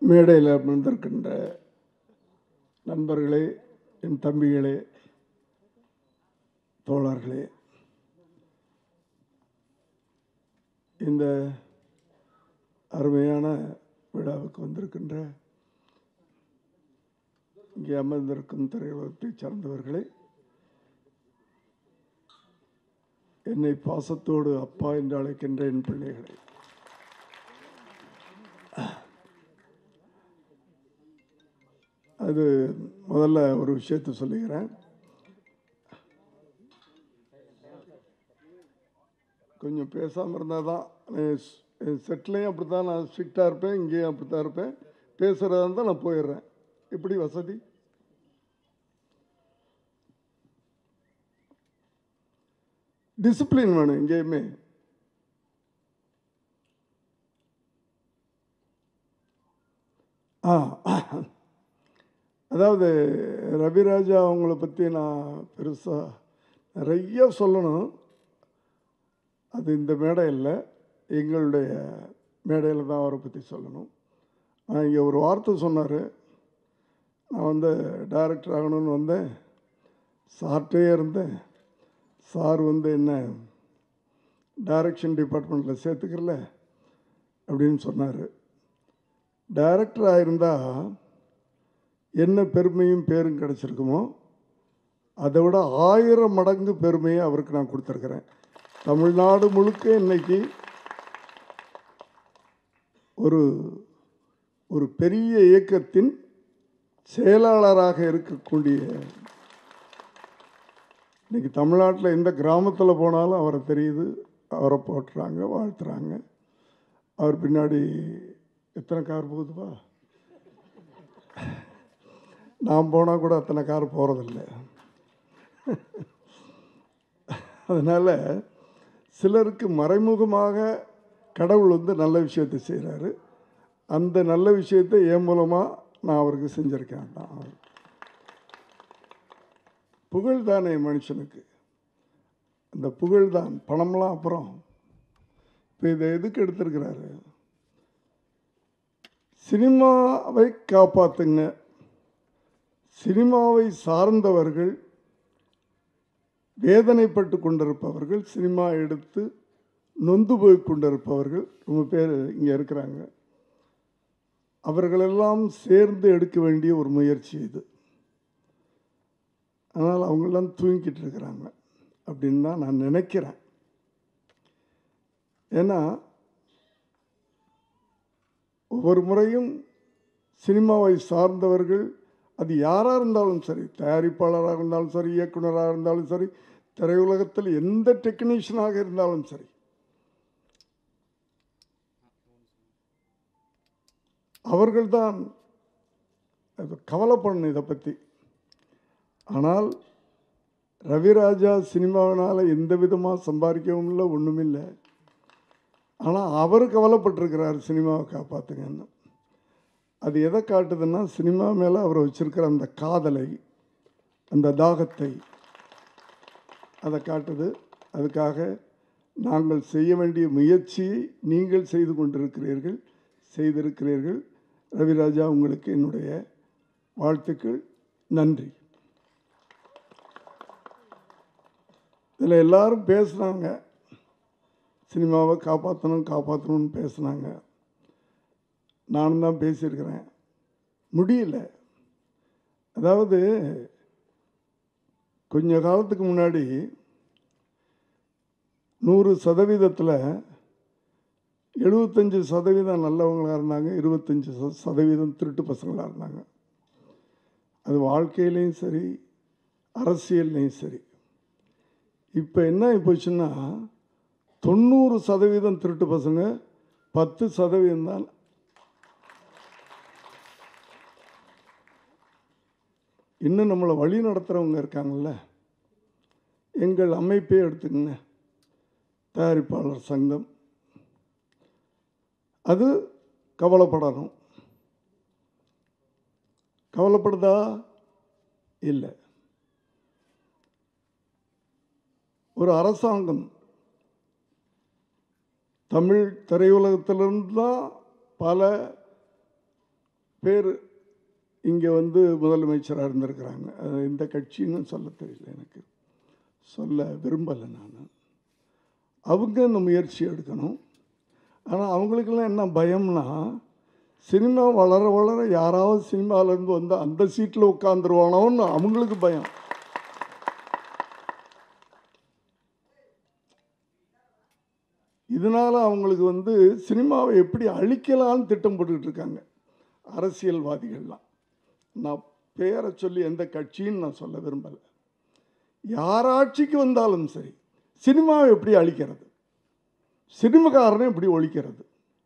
மேடையில் அமர்ந்திருக்கின்ற நண்பர்களே என் தம்பிகளே தோழர்களே இந்த அருமையான விழாவுக்கு வந்திருக்கின்ற இங்கே அமர்ந்திருக்கும் திரையுலகத்தைச் சார்ந்தவர்களே என்னை பாசத்தோடு அப்பா என்று அழைக்கின்ற என் பிள்ளைகளே அது முதல்ல ஒரு விஷயத்தை சொல்லுகிறேன் கொஞ்சம் பேசாமல் இருந்தால் தான் செட்டிலையும் அப்படி தான் நான் ஸ்ட்ரிக்டாக இருப்பேன் இங்கேயும் அப்படி தான் இருப்பேன் பேசுகிறதா இருந்தால் நான் போயிடுறேன் எப்படி வசதி டிசிப்ளின் வேணும் எங்கேயுமே ஆ அதாவது ரவிராஜா அவங்கள பற்றி நான் பெருசாக நிறைய சொல்லணும் அது இந்த மேடை இல்லை எங்களுடைய மேடையில் தான் அவரை பற்றி சொல்லணும் நான் இங்கே ஒரு வார்த்தை சொன்னார் நான் வந்து டைரக்டர் ஆகணும்னு வந்தேன் சார்ட்டே இருந்தேன் சார் வந்து என்ன டைரக்ஷன் டிபார்ட்மெண்ட்டில் சேர்த்துக்கிறல அப்படின்னு சொன்னார் டைரக்டர் ஆயிருந்தால் என்ன பெருமையும் பேரும் கிடச்சிருக்குமோ அதை விட ஆயிரம் மடங்கு பெருமையை அவருக்கு நான் கொடுத்துருக்குறேன் தமிழ்நாடு முழுக்க இன்னைக்கு ஒரு ஒரு பெரிய இயக்கத்தின் செயலாளராக இருக்கக்கூடிய இன்னைக்கு தமிழ்நாட்டில் எந்த கிராமத்தில் போனாலும் அவரை தெரியுது அவரை போட்டுறாங்க வாழ்த்துறாங்க அவர் பின்னாடி எத்தனை கார் போகுதுப்பா நான் போனால் கூட அத்தனை கார் போகிறதில்ல அதனால் சிலருக்கு மறைமுகமாக கடவுள் வந்து நல்ல விஷயத்தை செய்கிறாரு அந்த நல்ல விஷயத்தை என் மூலமாக நான் அவருக்கு செஞ்சுருக்கேன் தான் புகழ் தானே மனுஷனுக்கு அந்த புகழ் தான் பணம்லாம் அப்புறம் இப்போ இதை எதுக்கு எடுத்திருக்கிறாரு சினிமாவை காப்பாற்றுங்க சினிமாவை சார்ந்தவர்கள் வேதனைப்பட்டு கொண்டிருப்பவர்கள் சினிமா எடுத்து நொந்து போய் கொண்டிருப்பவர்கள் ரொம்ப பேர் இங்கே இருக்கிறாங்க அவர்களெல்லாம் சேர்ந்து எடுக்க வேண்டிய ஒரு முயற்சி இது ஆனால் அவங்கெல்லாம் தூங்கிட்டு இருக்கிறாங்க அப்படின்னு தான் நான் நினைக்கிறேன் ஏன்னா ஒவ்வொரு முறையும் சினிமாவை சார்ந்தவர்கள் அது யாராக இருந்தாலும் சரி தயாரிப்பாளராக இருந்தாலும் சரி இயக்குனராக இருந்தாலும் சரி திரையுலகத்தில் எந்த டெக்னீஷியனாக இருந்தாலும் சரி அவர்கள்தான் கவலைப்படணும் இதை பற்றி ஆனால் ரவிராஜா சினிமாவினால் எந்த விதமாக சம்பாதிக்கவும் இல்லை ஒன்றும் இல்லை ஆனால் அவர் கவலைப்பட்டிருக்கிறார் சினிமாவை காப்பாற்றுங்கன்னு அது எதை காட்டுதுன்னா சினிமா மேலே அவர் வச்சிருக்கிற அந்த காதலை அந்த தாகத்தை அதை காட்டுது அதுக்காக நாங்கள் செய்ய வேண்டிய முயற்சியை நீங்கள் செய்து கொண்டிருக்கிறீர்கள் செய்திருக்கிறீர்கள் ரவிராஜா உங்களுக்கு என்னுடைய வாழ்த்துக்கள் நன்றி இதில் எல்லாரும் பேசுனாங்க சினிமாவை காப்பாற்றணும் காப்பாற்றணும்னு பேசுனாங்க நானும் தான் பேசியிருக்கிறேன் முடியல அதாவது கொஞ்ச காலத்துக்கு முன்னாடி நூறு சதவீதத்தில் எழுபத்தஞ்சி சதவீதம் நல்லவங்களாக இருந்தாங்க இருபத்தஞ்சி ச- சதவீதம் திருட்டு பசங்களாக இருந்தாங்க அது வாழ்க்கையிலையும் சரி அரசியல்லையும் சரி இப்போ என்ன ஆகி போச்சுன்னா தொண்ணூறு சதவீதம் திருட்டு பசங்க பத்து சதவீதம் தான் இன்னும் நம்மளை வழி நடத்துகிறவங்க இருக்காங்கல்ல எங்கள் அமைப்பே எடுத்துக்கங்க தயாரிப்பாளர் சங்கம் அது கவலைப்படணும் கவலைப்படுதா இல்லை ஒரு அரசாங்கம் தமிழ் திரையுலகத்திலிருந்து தான் பல பேர் இங்கே வந்து முதலமைச்சராக இருந்திருக்கிறாங்க அது இந்த கட்சின்னு சொல்ல தெரியல எனக்கு சொல்ல விரும்பலை நான் அவங்க இந்த முயற்சி எடுக்கணும் ஆனால் அவங்களுக்கெல்லாம் என்ன பயம்னா சினிமா வளர வளர யாராவது சினிமாவிலேருந்து வந்து அந்த சீட்டில் உட்காந்துருவானோன்னு அவங்களுக்கு பயம் இதனால் அவங்களுக்கு வந்து சினிமாவை எப்படி அழிக்கலான்னு திட்டம் போட்டுக்கிட்டு இருக்காங்க அரசியல்வாதிகள்லாம் நான் பேரை சொல்லி எந்த கட்சின்னு நான் சொல்ல விரும்பலை யார் ஆட்சிக்கு வந்தாலும் சரி சினிமாவை எப்படி அழிக்கிறது சினிமாக்காரனை எப்படி ஒழிக்கிறது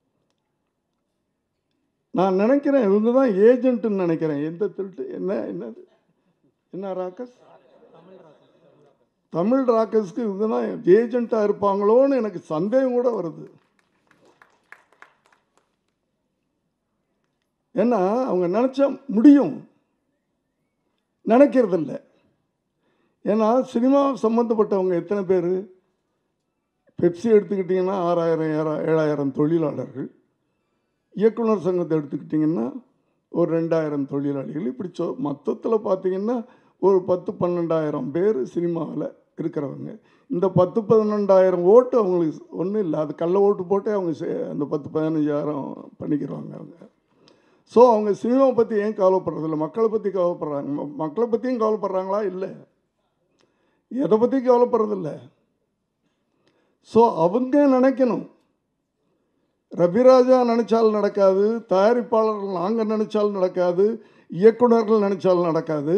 நான் நினைக்கிறேன் இவங்க தான் ஏஜென்ட்டுன்னு நினைக்கிறேன் எந்த திருட்டு என்ன என்னது என்ன ராக்கஸ் தமிழ் ராக்கர்ஸ்க்கு இவங்க தான் ஏஜெண்ட்டாக இருப்பாங்களோன்னு எனக்கு சந்தேகம் கூட வருது ஏன்னா அவங்க நினச்சா முடியும் நினைக்கிறதில்ல ஏன்னா சினிமா சம்மந்தப்பட்டவங்க எத்தனை பேர் பெப்சி எடுத்துக்கிட்டிங்கன்னா ஆறாயிரம் ஏழா ஏழாயிரம் தொழிலாளர்கள் இயக்குனர் சங்கத்தை எடுத்துக்கிட்டிங்கன்னா ஒரு ரெண்டாயிரம் தொழிலாளிகள் இப்படி சொ மொத்தத்தில் பார்த்தீங்கன்னா ஒரு பத்து பன்னெண்டாயிரம் பேர் சினிமாவில் இருக்கிறவங்க இந்த பத்து பதினெண்டாயிரம் ஓட்டு அவங்களுக்கு ஒன்றும் இல்லை அது கள்ள ஓட்டு போட்டே அவங்க சே- அந்த பத்து பதினஞ்சாயிரம் பண்ணிக்கிறாங்க அவங்க ஸோ அவங்க சினிமா பற்றி ஏன் கவலைப்படுறதில்ல மக்களை பற்றி கவலைப்படுறாங்க ம- மக்களை பற்றியும் கவலைப்படுறாங்களா இல்லை எதை பற்றி கவலைப்படுறதில்ல ஸோ அவங்க நினைக்கணும் ரவிராஜா நினைச்சால் நடக்காது தயாரிப்பாளர்கள் நாங்கள் நினைச்சால் நடக்காது இயக்குனர்கள் நினைச்சால் நடக்காது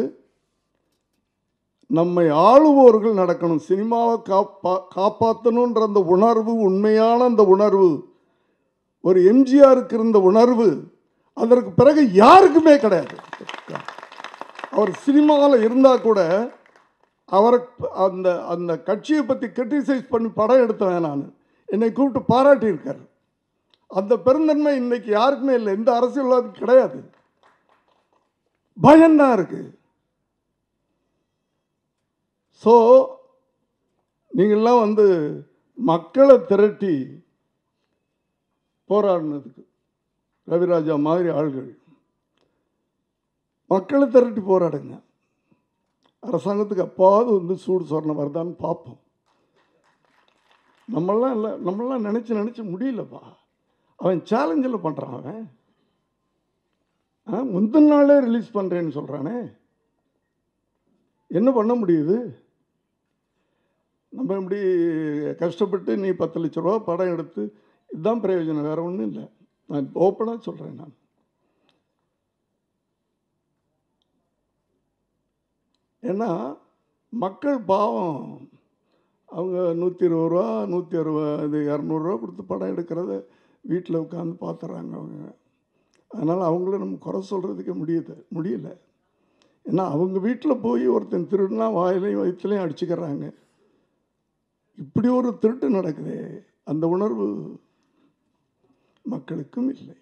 நம்மை ஆளுவோர்கள் நடக்கணும் சினிமாவை காப்பா காப்பாற்றணுன்ற அந்த உணர்வு உண்மையான அந்த உணர்வு ஒரு எம்ஜிஆருக்கு இருந்த உணர்வு அதற்கு பிறகு யாருக்குமே கிடையாது அவர் சினிமாவில் இருந்தால் கூட அவரை அந்த அந்த கட்சியை பற்றி கிரிட்டிசைஸ் பண்ணி படம் எடுத்தவன் நான் என்னை கூப்பிட்டு பாராட்டியிருக்கார் அந்த பெருந்தன்மை இன்னைக்கு யாருக்குமே இல்லை எந்த அரசியல்வாதிக்கும் கிடையாது பயம்தான் இருக்கு ஸோ நீங்கள்லாம் வந்து மக்களை திரட்டி போராடினதுக்கு ரவிராஜா மாதிரி ஆள்கள் மக்களை திரட்டி போராடுங்க அரசாங்கத்துக்கு அப்பாவது வந்து சூடு சொரணம் வருதான்னு பார்ப்போம் நம்மளாம் இல்லை நம்மளாம் நினச்சி நினச்சி முடியலப்பா அவன் சேலஞ்சில் பண்ணுறான் அவன் ஆ முந்தின நாளே ரிலீஸ் பண்ணுறேன்னு சொல்கிறானே என்ன பண்ண முடியுது நம்ம இப்படி கஷ்டப்பட்டு நீ பத்து லட்ச ரூபா படம் எடுத்து இதுதான் பிரயோஜனம் வேறு ஒன்றும் இல்லை நான் ஓப்பனாக சொல்கிறேன் நான் ஏன்னா மக்கள் பாவம் அவங்க நூற்றி இருபது ரூபா நூற்றி அறுபது இரநூறுவா கொடுத்து படம் எடுக்கிறத வீட்டில் உட்காந்து பார்த்துறாங்க அவங்க அதனால் அவங்கள நம்ம குறை சொல்கிறதுக்கு முடியுது முடியல ஏன்னா அவங்க வீட்டில் போய் ஒருத்தன் திருடுனா வாயிலையும் வயிற்றுலையும் அடிச்சுக்கிறாங்க இப்படி ஒரு திருட்டு நடக்குதே அந்த உணர்வு மக்களுக்கும் இல்லை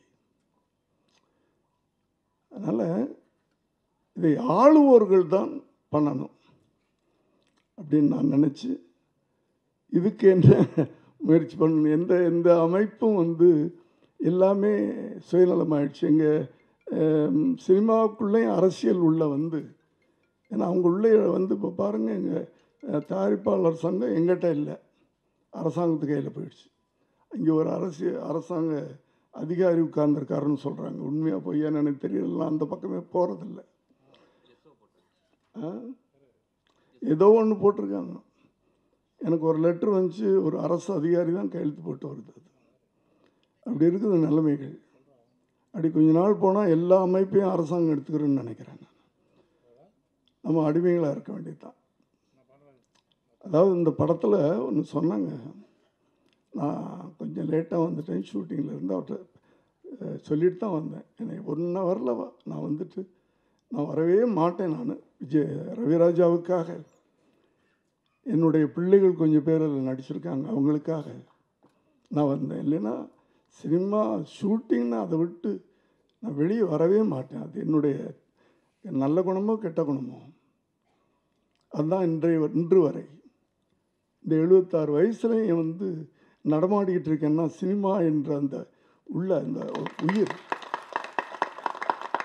அதனால் இதை ஆளுவோர்கள் தான் பண்ணணும் அப்படின்னு நான் நினச்சி இதுக்கு என்ன முயற்சி பண்ணணும் எந்த எந்த அமைப்பும் வந்து எல்லாமே சுயநலமாயிடுச்சு எங்கள் சினிமாவுக்குள்ளேயும் அரசியல் உள்ள வந்து ஏன்னா அவங்க உள்ளே வந்து இப்போ பாருங்கள் எங்கள் தயாரிப்பாளர் சங்கம் எங்கிட்ட இல்லை அரசாங்கத்து கையில் போயிடுச்சு இங்கே ஒரு அரசியல் அரசாங்க அதிகாரி உட்கார்ந்துருக்காருன்னு சொல்கிறாங்க உண்மையாக பொய்யான்னு எனக்கு தெரியல அந்த பக்கமே போகிறதில்ல ஏதோ ஒன்று போட்டிருக்காங்க எனக்கு ஒரு லெட்ரு வந்துச்சு ஒரு அரசு அதிகாரி தான் கையெழுத்து போட்டு வருது அது அப்படி இருக்குது நிலைமைகள் அப்படி கொஞ்ச நாள் போனால் எல்லா அமைப்பையும் அரசாங்கம் எடுத்துக்கிறேன்னு நினைக்கிறேன் நான் நம்ம அடிமைகளாக இருக்க வேண்டியதுதான் அதாவது இந்த படத்தில் ஒன்று சொன்னாங்க நான் கொஞ்சம் லேட்டாக வந்துட்டேன் ஷூட்டிங்கில் இருந்து அவர்கிட்ட அஹ், சொல்லிட்டு தான் வந்தேன் என்னை ஒன் ஹவரில் நான் வந்துட்டு நான் வரவே மாட்டேன் நான் விஜய் ரவிராஜாவுக்காக என்னுடைய பிள்ளைகள் கொஞ்சம் பேர் அதில் நடிச்சிருக்காங்க அவங்களுக்காக நான் வந்தேன் இல்லைன்னா சினிமா ஷூட்டிங்னா அதை விட்டு நான் வெளியே வரவே மாட்டேன் அது என்னுடைய நல்ல குணமோ கெட்ட குணமோ அதுதான் இன்றைய இன்று வரை இந்த எழுபத்தாறு வயசுலையும் வந்து நடமாடிக்கிட்டு இருக்கேன்னா சினிமா என்ற அந்த உள்ள அந்த உயிர்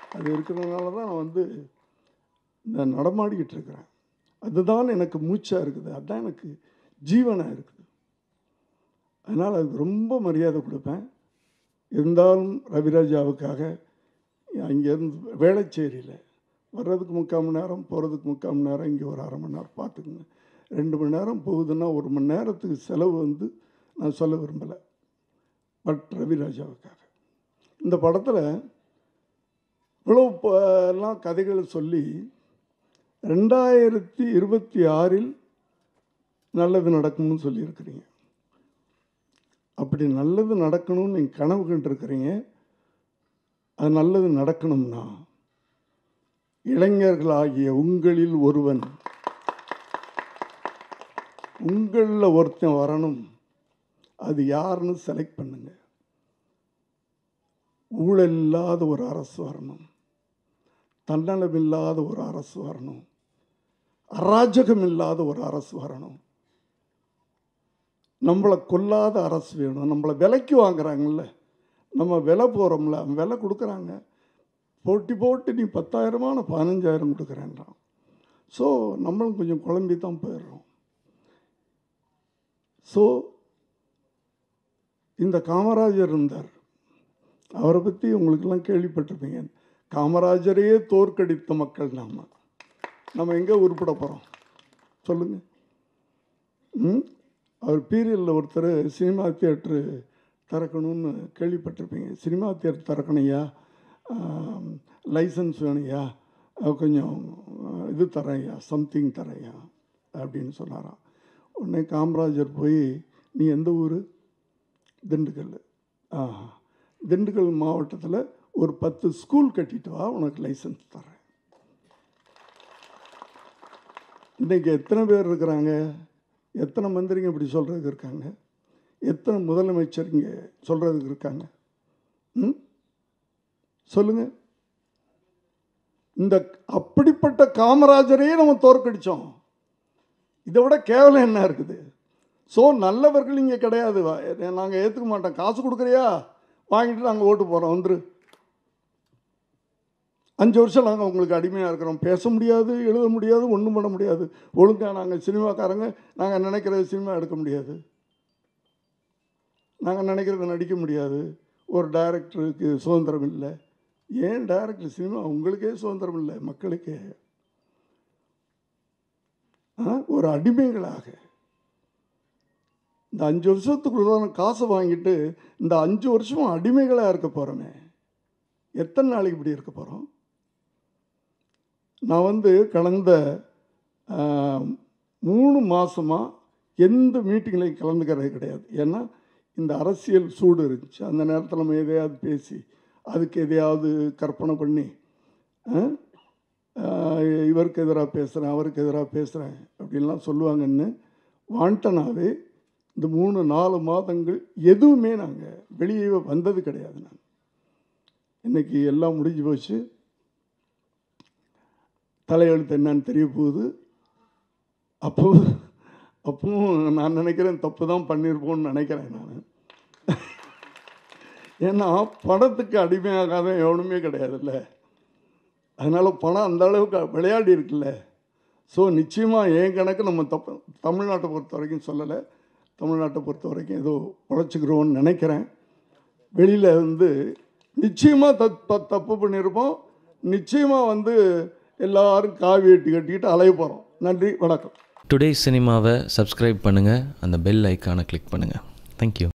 அது இருக்கிறதுனால தான் நான் வந்து இந்த நடமாடிக்கிட்டு இருக்கிறேன் அதுதான் எனக்கு மூச்சாக இருக்குது அதுதான் எனக்கு ஜீவனாக இருக்குது அதனால் அதுக்கு ரொம்ப மரியாதை கொடுப்பேன் இருந்தாலும் ரவிராஜாவுக்காக அங்கேருந்து வேளச்சேரியில் வர்றதுக்கு முக்கால் மணி நேரம் போகிறதுக்கு முக்கால் மணி நேரம் இங்கே ஒரு அரை மணி நேரம் பார்த்துக்குங்க ரெண்டு மணி நேரம் போகுதுன்னா ஒரு மணி நேரத்துக்கு செலவு வந்து நான் சொல்ல விரும்பலை பட் ரவிராஜாவுக்காக இந்த படத்தில் இவ்வளோ ப- எல்லாம் கதைகளை சொல்லி ரெண்டாயிரத்தி இருபத்தி ஆறில் நல்லது நடக்கும்னு சொல்லியிருக்கிறீங்க அப்படி நல்லது நடக்கணும்னு நீங்கள் கனவு கண்டிருக்கிறீங்க அது நல்லது நடக்கணும்னா இளைஞர்களாகிய உங்களில் ஒருவன் உங்களில் ஒருத்தன் வரணும் அது யாருன்னு செலக்ட் பண்ணுங்க ஊழல் இல்லாத ஒரு அரசு வரணும் தன்னலம் இல்லாத ஒரு அரசு வரணும் அராஜகம் இல்லாத ஒரு அரசு வரணும் நம்மளை கொல்லாத அரசு வேணும் நம்மளை விலைக்கு வாங்குறாங்கல்ல நம்ம விலை போகிறோம்ல அவன் விலை கொடுக்குறாங்க போட்டி போட்டு நீ பத்தாயிரமா நான் பதினஞ்சாயிரம் கொடுக்குறேன்றான் ஸோ நம்மளும் கொஞ்சம் குழம்பி தான் போயிடுறோம் ஸோ இந்த காமராஜர் இருந்தார் அவரை பற்றி உங்களுக்கெல்லாம் கேள்விப்பட்டிருப்பீங்க காமராஜரையே தோற்கடித்த மக்கள் நாம நம்ம எங்கே உருப்பட போகிறோம் சொல்லுங்கள் ம் அவர் பீரியடில் ஒருத்தர் சினிமா தியேட்ரு திறக்கணும்னு கேள்விப்பட்டிருப்பீங்க சினிமா தியேட்டர் திறக்கணையா லைசன்ஸ் வேணுயா அஹ் கொஞ்சம் அஹ், இது தரையா சம்திங் தரையா அப்படின்னு சொன்னாராம் உடனே காமராஜர் போய் நீ எந்த ஊர் திண்டுக்கல் ஆ திண்டுக்கல் மாவட்டத்தில் ஒரு பத்து ஸ்கூல் கட்டிட்டு வா உனக்கு லைசன்ஸ் தரேன் இன்றைக்கி எத்தனை பேர் இருக்கிறாங்க எத்தனை மந்திரிங்க இப்படி சொல்கிறதுக்கு இருக்காங்க எத்தனை முதலமைச்சர் இங்கே சொல்கிறதுக்கு இருக்காங்க ம் சொல்லுங்கள் இந்த அப்படிப்பட்ட காமராஜரையே நம்ம தோற்கடித்தோம் இதை விட கேவலம் என்ன இருக்குது ஸோ நல்லவர்கள் இங்கே கிடையாது நாங்கள் ஏற்றுக்க மாட்டோம் காசு கொடுக்குறியா வாங்கிட்டு நாங்கள் ஓட்டு போகிறோம் வந்துரு அஞ்சு வருஷம் நாங்கள் உங்களுக்கு அடிமையாக இருக்கிறோம் பேச முடியாது எழுத முடியாது ஒன்றும் பண்ண முடியாது ஒழுங்காக நாங்கள் சினிமாக்காரங்க நாங்கள் நினைக்கிறது சினிமா எடுக்க முடியாது நாங்கள் நினைக்கிறத நடிக்க முடியாது ஒரு டைரக்டருக்கு சுதந்திரம் இல்லை ஏன் டைரக்டர் சினிமா உங்களுக்கே சுதந்திரம் இல்லை மக்களுக்கே ஆ, ஒரு அடிமைகளாக இந்த அஞ்சு வருஷத்துக்குள்ள காசை வாங்கிட்டு இந்த அஞ்சு வருஷமும் அடிமைகளாக இருக்க போகிறோமே எத்தனை நாளைக்கு இப்படி இருக்க போகிறோம் நான் வந்து கடந்த ஆ, மூணு மாதமாக எந்த மீட்டிங்லையும் கலந்துக்கிறது கிடையாது ஏன்னா இந்த அரசியல் சூடு இருந்துச்சு அந்த நேரத்தில் நம்ம எதையாவது பேசி அதுக்கு எதையாவது கற்பனை பண்ணி ஆ, ஆ, இவருக்கு எதிராக பேசுகிறேன் அவருக்கு எதிராக பேசுகிறேன் அப்படின்லாம் சொல்லுவாங்கன்னு வாண்டனாவே இந்த மூணு நாலு மாதங்கள் எதுவுமே நாங்கள் வெளியே வந்தது கிடையாது நான் இன்னைக்கு எல்லாம் முடிஞ்சு போச்சு தலையெழுத்து என்னன்னு தெரிய போகுது அப்போ அப்பவும் நான் நினைக்கிறேன் தப்பு தான் பண்ணியிருப்போம்னு நினைக்கிறேன் நான் ஏன்னா பணத்துக்கு அடிமையாகாத எவனுமே கிடையாதுல்ல அதனால் பணம் அந்த அளவுக்கு விளையாடி இருக்குல்ல ஸோ நிச்சயமாக என் கணக்கு நம்ம தப்பு தமிழ்நாட்டை பொறுத்த வரைக்கும் சொல்லலை தமிழ்நாட்டை பொறுத்த வரைக்கும் ஏதோ உழைச்சிக்கிறோன்னு நினைக்கிறேன் வெளியில் வந்து நிச்சயமாக தப் தப் தப்பு பண்ணியிருப்போம் நிச்சயமாக வந்து எல்லாரும் காவி வெட்டி கட்டிக்கிட்டு அலைய போகிறோம் நன்றி வணக்கம் டுடே சினிமாவை சப்ஸ்கிரைப் பண்ணுங்கள் அந்த பெல் ஐக்கானை கிளிக் பண்ணுங்கள் தேங்க்யூ